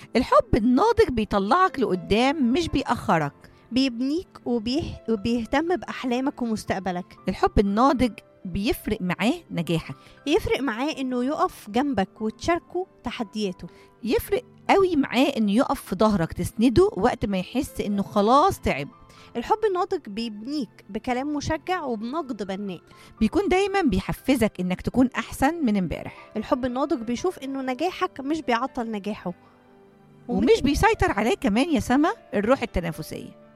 الحب الناضج بيطلعك لقدام مش بيأخرك بيبنيك وبيه... وبيهتم بأحلامك ومستقبلك الحب الناضج بيفرق معاه نجاحك يفرق معاه إنه يقف جنبك وتشاركه تحدياته يفرق قوي معاه انه يقف في ظهرك تسنده وقت ما يحس انه خلاص تعب الحب الناضج بيبنيك بكلام مشجع وبنقد بناء بيكون دايما بيحفزك انك تكون احسن من امبارح الحب الناضج بيشوف إنه نجاحك مش بيعطل نجاحه ومش بيسيطر عليه كمان يا سما الروح التنافسيه